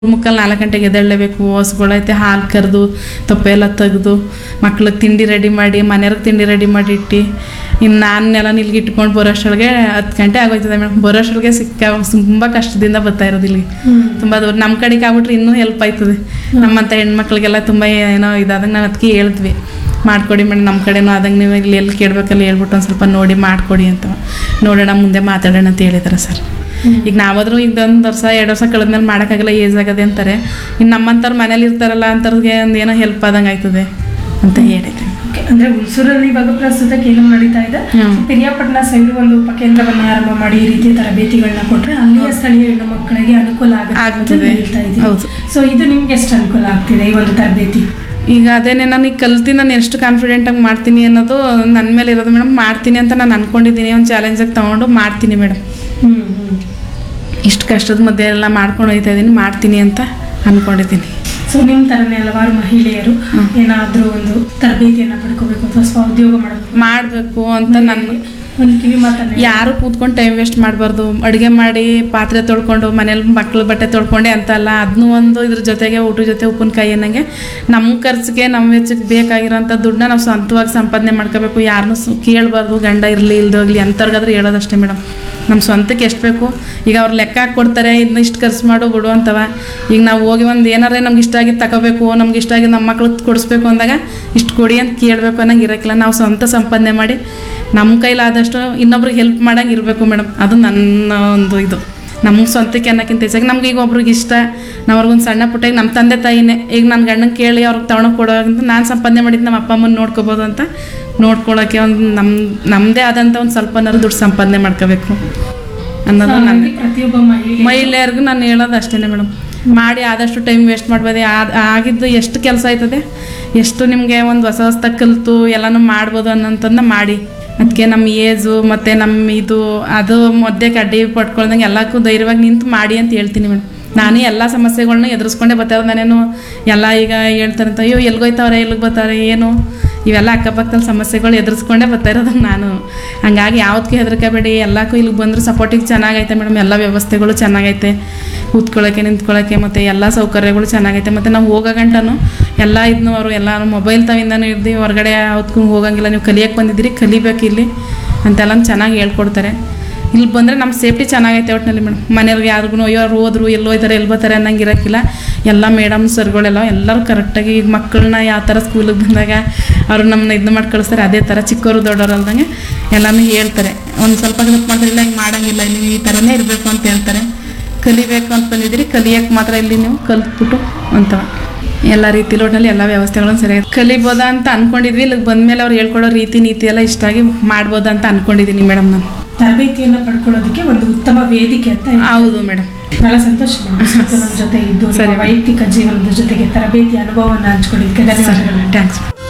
ಮುಕ್ಕಲ್ ನಾಲ್ಕು ಗಂಟೆಗೆ ಎದ್ದೇಳಲೇಬೇಕು ಹಸುಗಳೈತೆ ಹಾಲು ಕರೆದು ತೊಪ್ಪೆ ಎಲ್ಲ ತೆಗೆದು ಮಕ್ಳಿಗೆ ತಿಂಡಿ ರೆಡಿ ಮಾಡಿ ಮನೆಯವ್ರಿಗೆ ತಿಂಡಿ ರೆಡಿ ಮಾಡಿ ಇಟ್ಟು ಇನ್ನು ನಾನೆಲ್ಲ ನಿಲ್ಗೆ ಇಟ್ಕೊಂಡು ಬರೋಷ್ಟೊಳಗೆ ಹತ್ತು ಗಂಟೆ ಆಗೋಯ್ತದೆ ಮೇಡಮ್ ಬರೋಷ್ಟೊಳಗೆ ಸಿಕ್ಕ ತುಂಬ ಕಷ್ಟದಿಂದ ಬರ್ತಾ ಇರೋದು ಇಲ್ಲಿ ತುಂಬ ದೂರ ನಮ್ಮ ಕಡೆಗೆ ಆಗ್ಬಿಟ್ರೆ ಇನ್ನೂ ಹೆಲ್ಪ್ ಆಯ್ತದೆ ನಮ್ಮಂಥ ಹೆಣ್ಮಕ್ಳಿಗೆಲ್ಲ ತುಂಬ ಏನೋ ಇದಾದಾಗ ನಾವು ಅದಕ್ಕೆ ಹೇಳಿದ್ವಿ ಮಾಡ್ಕೊಡಿ ಮೇಡಮ್ ನಮ್ಮ ಕಡೆನೂ ಆದಂಗೆ ನೀವು ಇಲ್ಲಿ ಎಲ್ಲಿ ಕೇಳಬೇಕಲ್ಲ ಹೇಳ್ಬಿಟ್ಟು ಒಂದು ಸ್ವಲ್ಪ ನೋಡಿ ಮಾಡಿಕೊಡಿ ಅಂತ ನೋಡೋಣ ಮುಂದೆ ಮಾತಾಡೋಣ ಅಂತ ಹೇಳಿದಾರೆ ಸರ್ ಈಗ ನಾವಾದ್ರೂ ಇದೊಂದು ವರ್ಷ ಎರಡು ವರ್ಷ ಕಳೆದ್ಮೇಲೆ ಮಾಡೋಕ್ಕಾಗಲ್ಲ ಏಜ್ ಆಗದೆ ಅಂತಾರೆ ಇನ್ನು ನಮ್ಮಂಥವ್ರು ಮನೇಲಿ ಇರ್ತಾರಲ್ಲ ಅಂಥವ್ರಿಗೆ ಒಂದು ಏನೋ ಹೆಲ್ಪ್ ಆದಂಗೆ ಆಯ್ತದೆ ಅಂತ ಹೇಳಿದೆ Okay, ಅಂದ್ರೆ ಹುಣಸೂರಲ್ಲಿ ಇವಾಗ ಪ್ರಸ್ತುತ ಕೇಳು ನಡೀತಾ ಇದೆ ಹ್ಮ್. ಪಿರಿಯಾಪಟ್ಟಣ ಸೈಡ್ ಒಂದು ಉಪಕೇಂದ್ರವನ್ನ ಆರಂಭ ಮಾಡಿ ಈ ರೀತಿ ತರಬೇತಿಗಳನ್ನ ಕೊಟ್ರೆ ಅಲ್ಲಿಯ ಸ್ಥಳೀಯ ಹೆಣ್ಣು ಮಕ್ಕಳಿಗೆ ಅನುಕೂಲ ಆಗುತ್ತೆ ಅಂತ ಆಗ್ತದೆ. ಹೇಳ್ತಾ ಇದ್ದೀವಿ ಹೌದು. ಸೊ ಇದು ನಿಮ್ಗೆ ಎಷ್ಟು ಅನುಕೂಲ ಆಗ್ತಿದೆ ಈ ಒಂದು ತರಬೇತಿ ಈಗ ಅದೇನೆ ನಾನು ಈಗ ಕಲ್ತು ನಾನು ಎಷ್ಟು ಕಾನ್ಫಿಡೆಂಟಾಗಿ ಮಾಡ್ತೀನಿ ಅನ್ನೋದು ನನ್ನ ಮೇಲೆ ಇರೋದು ಮೇಡಮ್ ಮಾಡ್ತೀನಿ ಅಂತ ನಾನು ಅಂದ್ಕೊಂಡಿದ್ದೀನಿ ಒಂದು ಚಾಲೆಂಜಾಗಿ ತೊಗೊಂಡು ಮಾಡ್ತೀನಿ ಮೇಡಮ್ ಹ್ಮ್ ಹ್ಮ್ ಇಷ್ಟು ಕಷ್ಟದ ಮಧ್ಯೆ ಎಲ್ಲ ಮಾಡ್ಕೊಂಡು ಹೋಗ್ತಾ ಇದ್ದೀನಿ ಮಾಡ್ತೀನಿ ಅಂತ ಅಂದ್ಕೊಂಡಿದ್ದೀನಿ ಸೊ ನಿಮ್ಮ ತರನೇ ಹಲವಾರು ಮಹಿಳೆಯರು ಹ್ಮ್. ಏನಾದ್ರೂ ಒಂದು ತರಬೇತಿಯನ್ನ ಪಡ್ಕೋಬೇಕು ಅಥವಾ ಸ್ವ ಉದ್ಯೋಗ ಮಾಡಬೇಕು ಮಾಡಬೇಕು ಅಂತ ನನ್ನ ಒಂದು ಕಿವಿ ಮಾತನ್ನ ಯಾರು ಕೂತ್ಕೊಂಡು ಟೈಮ್ ವೇಸ್ಟ್ ಮಾಡಬಾರ್ದು ಅಡುಗೆ ಮಾಡಿ ಪಾತ್ರೆ ತೊಳ್ಕೊಂಡು ಮನೇಲಿ ಮಕ್ಳು ಬಟ್ಟೆ ತೊಳ್ಕೊಂಡೆ ಅಂತ ಅಲ್ಲ ಅದನ್ನೂ ಒಂದು ಇದ್ರ ಜೊತೆಗೆ ಊಟದ ಜೊತೆ ಉಪ್ಪಿನಕಾಯಿ ಅನ್ನಂಗೆ ನಮ್ಮ ಖರ್ಚಿಗೆ ನಮ್ಮ ವೆಚ್ಚಕ್ಕೆ ಬೇಕಾಗಿರೋಂಥ ದುಡ್ಡನ್ನ ನಾವು ಸ್ವಂತವಾಗಿ ಸಂಪಾದನೆ ಮಾಡ್ಕೋಬೇಕು ಯಾರನ್ನೂ ಸು ಕೇಳಬಾರ್ದು ಗಂಡ ಇರಲಿ ಇಲ್ದೋಗ್ಲಿ ಅಂಥವ್ರಿಗಾದ್ರೂ ಹೇಳೋದಷ್ಟೇ ಮೇಡಮ್ ನಮ್ಮ ಸ್ವಂತಕ್ಕೆ ಎಷ್ಟು ಬೇಕು ಈಗ ಅವ್ರು ಲೆಕ್ಕ ಹಾಕಿ ಕೊಡ್ತಾರೆ ಇದನ್ನ ಇಷ್ಟು ಖರ್ಚು ಮಾಡು ಬಿಡು ಅಂತವ ಈಗ ನಾವು ಹೋಗಿ ಒಂದು ಏನಾರೇ ನಮ್ಗೆ ಇಷ್ಟ ಆಗಿದ್ದು ತಗೋಬೇಕು ನಮ್ಗೆ ಇಷ್ಟ ಆಗಿದ್ದು ನಮ್ಮ ಮಕ್ಳಿಗೆ ಕೊಡಿಸ್ಬೇಕು ಅಂದಾಗ ಇಷ್ಟು ಕೊಡಿ ಅಂತ ಕೇಳಬೇಕು ಅನ್ನಂಗೆ ಇರೋಕ್ಕಿಲ್ಲ ನಾವು ಸ್ವಂತ ಸಂಪಾದನೆ ಮಾಡಿ ನಮ್ಮ ಕೈಲಾದಷ್ಟು ಇನ್ನೊಬ್ರಿಗೆ ಹೆಲ್ಪ್ ಮಾಡಂಗೆ ಇರಬೇಕು ಮೇಡಮ್ ಅದು ನನ್ನ ಒಂದು ಇದು ನಮ್ಗೆ ಸ್ವಂತಕ್ಕೆ ಅನ್ನೋಕ್ಕಿಂತ ಹೆಚ್ಚಾಗಿ ನಮ್ಗೆ ಈಗ ಒಬ್ರಿಗೆ ಇಷ್ಟ ನಾವು ಅವ್ರಿಗೊಂದು ಸಣ್ಣ ಪುಟ್ಟ ಈಗ ನಮ್ಮ ತಂದೆ ತಾಯಿನೇ ಈಗ ನನ್ನ ಗಂಡನ ಕೇಳಿ ಅವ್ರಿಗೆ ತಗೊಳಕ್ ಕೊಡೋಂತ ನಾನು ಸಂಪಾದನೆ ಮಾಡಿದ್ದು ನಮ್ಮ ಅಪ್ಪ ಅಮ್ಮನ ನೋಡ್ಕೋಬೋದು ಅಂತ ನೋಡ್ಕೊಳ್ಳೋಕ್ಕೆ ಒಂದು ನಮ್ಮ ನಮ್ಮದೇ ಆದಂಥ ಒಂದು ಸ್ವಲ್ಪನಾದ್ರು ದುಡ್ಡು ಸಂಪಾದನೆ ಮಾಡ್ಕೋಬೇಕು ಅನ್ನೋದು ನನ್ನ ಹಾಗಾಗಿ ಪ್ರತಿಯೊಬ್ಬ ಮಹಿಳೆ ಮಹಿಳೆಯರಿಗೂ ನಾನು ಹೇಳೋದು ಅಷ್ಟೇ ಮೇಡಮ್ ಮಾಡಿ ಆದಷ್ಟು ಟೈಮ್ ವೇಸ್ಟ್ ಮಾಡ್ಬೋದು ಆ- ಆಗಿದ್ದು ಎಷ್ಟು ಕೆಲಸ ಆಯ್ತದೆ ಎಷ್ಟು ನಿಮಗೆ ಒಂದು ಹೊಸ ಹೊಸ್ದಾಗಿ ಕಲಿತು ಎಲ್ಲನೂ ಮಾಡ್ಬೋದು ಅನ್ನೋಂಥದ್ದನ್ನ ಮಾಡಿ ಅದಕ್ಕೆ ನಮ್ಮ ಏಜು ಮತ್ತು ನಮ್ಮ ಇದು ಅದು ಮಧ್ಯೆ ಅಡ್ಡಿ ಪಟ್ಕೊಳ್ದಂಗೆ ಎಲ್ಲಕ್ಕೂ ಧೈರ್ಯವಾಗಿ ನಿಂತು ಮಾಡಿ ಅಂತ ಹೇಳ್ತೀನಿ ಮೇಡಮ್ ನಾನು ಎಲ್ಲ ಸಮಸ್ಯೆಗಳ್ನ ಎದುರಿಸ್ಕೊಂಡೇ ಬರ್ತಾ ಇರೋದು ನಾನೇನು ಎಲ್ಲ ಈಗ ಹೇಳ್ತಾರಂತ ಅಯ್ಯೋ ಎಲ್ಗೋಯ್ತವ್ರೆ ಎಲ್ಲಿಗೆ ಬರ್ತಾರೆ ಏನು ಇವೆಲ್ಲ ಅಕ್ಕಪಕ್ಕದಲ್ಲಿ ಸಮಸ್ಯೆಗಳು ಎದುರಿಸ್ಕೊಂಡೇ ಬರ್ತಾ ಇರೋದು ನಾನು ಹಂಗಾಗಿ ಯಾವ್ದಕ್ಕೆ ಹೆದರ್ಕೋಬೇಡಿ ಎಲ್ಲಕ್ಕೂ ಇಲ್ಲಿಗೆ ಬಂದ್ರೆ ಸಪೋರ್ಟಿಗೆ ಚೆನ್ನಾಗೈತೆ ಮೇಡಮ್ ಎಲ್ಲ ವ್ಯವಸ್ಥೆಗಳು ಚೆನ್ನಾಗೈತೆ ಕೂತ್ಕೊಳ್ಳೋಕ್ಕೆ ನಿಂತ್ಕೊಳ್ಳೋಕ್ಕೆ ಮತ್ತು ಎಲ್ಲ ಸೌಕರ್ಯಗಳು ಚೆನ್ನಾಗೈತೆ ಮತ್ತು ನಾವು ಹೋಗೋ ಗಂಟನು ಎಲ್ಲ ಇದನ್ನು ಅವರು ಎಲ್ಲ ಮೊಬೈಲ್ ತವಿಂದನೂ ಇರ್ದು ಹೊರಗಡೆ ಯಾವ್ದಕ್ಕೂ ಹೋಗಂಗಿಲ್ಲ ನೀವು ಕಲಿಯಕ್ಕೆ ಬಂದಿದ್ದೀರಿ ಕಲಿಬೇಕು ಇಲ್ಲಿ ಅಂತೆಲ್ಲ ಚೆನ್ನಾಗಿ ಹೇಳ್ಕೊಡ್ತಾರೆ ಇಲ್ಲಿ ಬಂದರೆ ನಮ್ಮ ಸೇಫ್ಟಿ ಚೆನ್ನಾಗೈತೆ ಒಟ್ಟಿನಲ್ಲಿ ಮೇಡಮ್ ಮನೆಯವ್ರಿಗೆ ಯಾರಿಗೂ ಅಯ್ಯೋ ಅವ್ರು ಹೋದ್ರು ಎಲ್ಲಿ ಹೋಯ್ತಾರೆ ಎಲ್ಲಿ ಬರ್ತಾರೆ ಅನ್ನಂಗೆ ಇರೋಕ್ಕಿಲ್ಲ ಎಲ್ಲ ಮೇಡಮ್ ಸರ್ಗಳೆಲ್ಲ ಎಲ್ಲರೂ ಕರೆಕ್ಟಾಗಿ ಈಗ ಮಕ್ಕಳನ್ನ ಯಾವ ಥರ ಸ್ಕೂಲಿಗೆ ಬಂದಾಗ ಅವರು ನಮ್ಮನ್ನ ಇದನ್ನ ಮಾಡಿ ಕಳಿಸ್ತಾರೆ ಅದೇ ಥರ ಚಿಕ್ಕವರು ದೊಡ್ಡವರು ಅಲ್ದಂಗೆ ಎಲ್ಲನೂ ಹೇಳ್ತಾರೆ ಒಂದು ಸ್ವಲ್ಪ ಹೆಲ್ಪ್ ಮಾಡಿದ್ರೆ ಇಲ್ಲ ಹಿಂಗೆ ಮಾಡೋಂಗಿಲ್ಲ ನೀವು ಈ ಥರನೇ ಇರಬೇಕು ಅಂತ ಹೇಳ್ತಾರೆ ಕಲಿಬೇಕು ಅಂತ ಬಂದಿದ್ದೀರಿ ಕಲಿಯಕ್ಕೆ ಮಾತ್ರ ಇಲ್ಲಿ ನೀವು ಕಲ್ತ್ಬಿಟ್ಟು ಅಂತ ಎಲ್ಲ ರೀತಿ ಒಟ್ಟಿನಲ್ಲಿ ಎಲ್ಲ ವ್ಯವಸ್ಥೆಗಳನ್ನು ಸರಿಯಾಗಿ ಕಲಿಬೋದಾ ಅಂತ ಅಂದ್ಕೊಂಡಿದ್ವಿ ಇಲ್ಲಿಗೆ ಬಂದಮೇಲೆ ಅವ್ರು ಹೇಳ್ಕೊಡೋ ರೀತಿ ನೀತಿ ಎಲ್ಲ ಇಷ್ಟಾಗಿ ಮಾಡ್ಬೋದಾ ಅಂತ ಅಂದ್ಕೊಂಡಿದ್ದೀನಿ ಮೇಡಮ್ ನಾನು ತರಬೇತಿಯನ್ನ ಪಡ್ಕೊಳ್ಳೋದಕ್ಕೆ ಒಂದು ಉತ್ತಮ ವೇದಿಕೆ ಅಂತ ಹೇಳ್ತಾರೆ. ಹೌದು ಮೇಡಮ್ ಬಹಳ ಸಂತೋಷ ಮೇಡಮ್. ಇವತ್ತು ನಮ್ಮ ಜೊತೆ ಇದ್ದು ನಿಮ್ಮ ಸರಿ. ವೈಯಕ್ತಿಕ ಜೀವನದ ಜೊತೆಗೆ ತರಬೇತಿ ಅನುಭವವನ್ನು ಹಂಚ್ಕೊಂಡಿದ್ದಕ್ಕೆ ಧನ್ಯವಾದಗಳು ಥ್ಯಾಂಕ್ಸ್